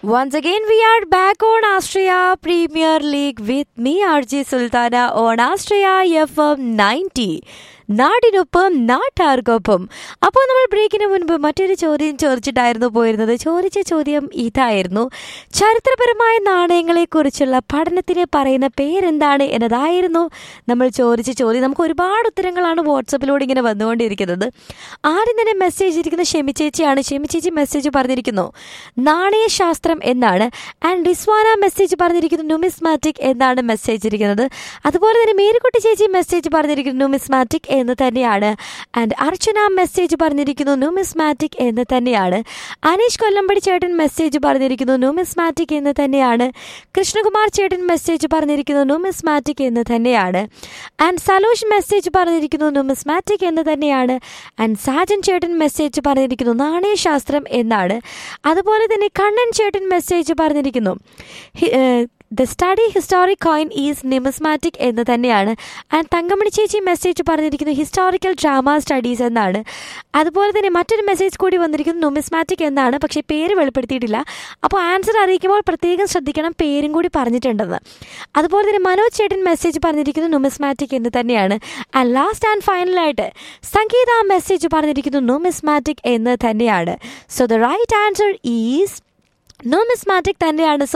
Once again, we are back on Austria Premier League with me, RJ Sultana, on Austria FM 90. നാടിനൊപ്പം നാട്ടാർക്കൊപ്പം അപ്പോൾ നമ്മൾ ബ്രേക്കിന് മുൻപ് മറ്റൊരു ചോദ്യം ചോദിച്ചിട്ടായിരുന്നു പോയിരുന്നത് ചോദിച്ച ചോദ്യം ഇതായിരുന്നു ചരിത്രപരമായ നാണയങ്ങളെക്കുറിച്ചുള്ള പഠനത്തിന് പറയുന്ന പേരെന്താണ് എന്നതായിരുന്നു നമ്മൾ ചോദിച്ച ചോദ്യം നമുക്ക് ഒരുപാട് ഉത്തരങ്ങളാണ് വാട്സപ്പിലൂടെ ഇങ്ങനെ വന്നുകൊണ്ടിരിക്കുന്നത് ആദ്യം തന്നെ മെസ്സേജ് ഇരിക്കുന്ന ഷെമി ചേച്ചിയാണ് ഷെമി ചേച്ചി മെസ്സേജ് പറഞ്ഞിരിക്കുന്നു നാണയശാസ്ത്രം എന്നാണ് ആൻഡ് റിസ്വാന മെസ്സേജ് പറഞ്ഞിരിക്കുന്നു ന്യൂമിസ്മാറ്റിക് എന്നാണ് മെസ്സേജ് ഇരിക്കുന്നത് അതുപോലെ തന്നെ മേരിക്കുട്ടി ചേച്ചി മെസ്സേജ് പറഞ്ഞിരിക്കുന്നു ന്യൂമിസ്മാറ്റിക് എന്ന് തന്നെയാണ് ആൻഡ് അർച്ചന മെസ്സേജ് പറഞ്ഞിരിക്കുന്നു ന്യൂമിസ്മാറ്റിക് എന്ന് തന്നെയാണ് അനീഷ് കൊല്ലമ്പടി ചേട്ടൻ മെസ്സേജ് പറഞ്ഞിരിക്കുന്നു ന്യൂമിസ്മാറ്റിക് എന്ന് തന്നെയാണ് കൃഷ്ണകുമാർ ചേട്ടൻ മെസ്സേജ് പറഞ്ഞിരിക്കുന്നു ന്യൂമിസ്മാറ്റിക് എന്ന് തന്നെയാണ് ആൻഡ് സലോഷ് മെസ്സേജ് പറഞ്ഞിരിക്കുന്നു ന്യൂമിസ്മാറ്റിക് എന്ന് തന്നെയാണ് ആൻഡ് സാജൻ ചേട്ടൻ മെസ്സേജ് പറഞ്ഞിരിക്കുന്നു നാണയശാസ്ത്രം എന്നാണ് അതുപോലെ തന്നെ കണ്ണൻ ചേട്ടൻ മെസ്സേജ് പറഞ്ഞിരിക്കുന്നു he- uh the study historic coin is numismatic എന്ന് തന്നെയാണ് ആൻഡ് തങ്കമണി ചേച്ചി മെസ്സേജ് പറഞ്ഞിരിക്കുന്നു ഹിസ്റ്റോറിക്കൽ ഡ്രാമ സ്റ്റഡീസ് എന്നാണ് അതുപോലെ തന്നെ മറ്റൊരു മെസ്സേജ് കൂടി വന്നിരിക്കുന്നു നുമിസ്മാറ്റിക് എന്നാണ് പക്ഷേ പേര് വെളിപ്പെടുത്തിയിട്ടില്ല അപ്പോൾ ആൻസർ അറിയിക്കുമ്പോൾ പ്രത്യേകം ശ്രദ്ധിക്കണം പേരും കൂടി പറഞ്ഞിട്ടുണ്ടെന്ന് അതുപോലെ തന്നെ മനോജ് ചേട്ടൻ മെസ്സേജ് പറഞ്ഞിരിക്കുന്നു നുമിസ്മാറ്റിക് എന്ന് തന്നെയാണ് ആൻഡ് ലാസ്റ്റ് ആൻഡ് ഫൈനലായിട്ട് സംഗീത മെസ്സേജ് പറഞ്ഞിരിക്കുന്നു നുമിസ്മാറ്റിക് എന്ന് തന്നെയാണ് so the right answer is numismatic തന്നെയാണ് സോ